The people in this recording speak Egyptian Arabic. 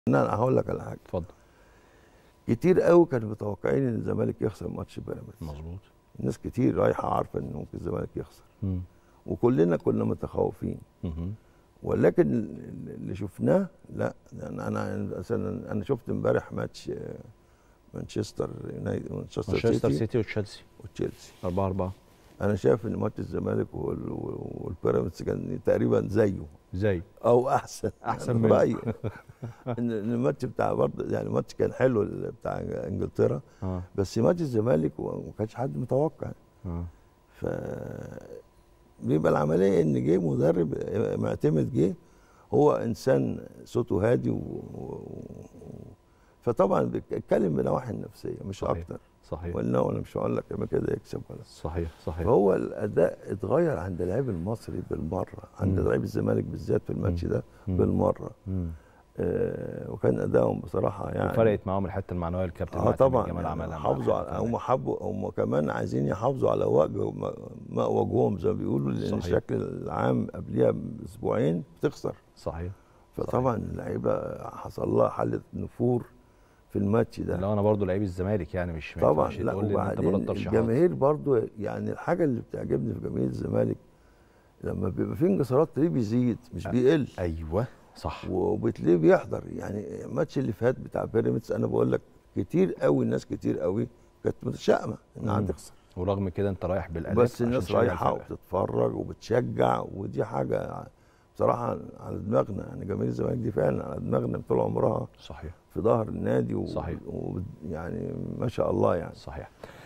انا هقول لك على حاجه اتفضل كتير قوي كانوا متوقعين ان الزمالك يخسر ماتش بيراميدز مظبوط الناس كتير رايحه عارفه ان ممكن الزمالك يخسر مم. وكلنا كنا متخوفين مهم. ولكن اللي شفناه لا انا انا مثلا انا شفت امبارح ماتش آه، مانشستر يونايتد مانشستر مانشستر سيتي سيتي وتشيلسي وتشيلسي 4 4 انا شايف ان ماتش الزمالك وال- والبيراميدز كان تقريبا زيه زي او احسن أحسن أنا منه. رايي ان إن الماتش بتاع برضه يعني الماتش كان حلو ال- بتاع انجلترا اه بس ماتش الزمالك وما كانش حد متوقع اه ف بيبقى العمليه ان جه مدرب معتمد جه هو انسان صوته هادي و... و... فطبعا بيتكلم بنواحي النفسيه مش صحيح. اكتر صحيح ولا انا مش هقول لك لما كده يكسب ولا صحيح صحيح فهو الاداء اتغير عند اللاعب المصري بالمره عند مم. لعيب الزمالك بالذات في الماتش ده مم. بالمره مم. آه وكان ادائهم بصراحه يعني وفرقت معاهم الحته المعنويه الكابتن اه معتمد طبعا جمال يعني عملها مع حافظوا الحته على هم كمان. حبوا هم كمان عايزين يحافظوا على وجه ماء وجههم زي ما بيقولوا لان صحيح. الشكل العام قبلها باسبوعين بتخسر صحيح فطبعا اللعيبه حصل لها حاله نفور في الماتش ده لا انا برضو لعيب الزمالك يعني مش ما طبعا ينفعش لا تقول لي ان انت وبعدين بره الترشيحات الجماهير برضو يعني الحاجه اللي بتعجبني في جماهير الزمالك لما بيبقى في انتصارات تلاقيه بيزيد مش أه. بيقل ايوه صح وبتلاقيه بيحضر يعني الماتش اللي فات بتاع بيراميدز انا بقول لك كتير قوي الناس كتير قوي كانت متشائمه انها مم. هتخسر ورغم كده انت رايح بالالاف بس عشان الناس تشجع رايحه الفرقة. وبتتفرج وبتشجع ودي حاجه بصراحه على دماغنا يعني جماهير الزمالك دي فعلا على دماغنا طول عمرها صحيح في ظهر النادي و... صحيح. و... يعني ما شاء الله يعني صحيح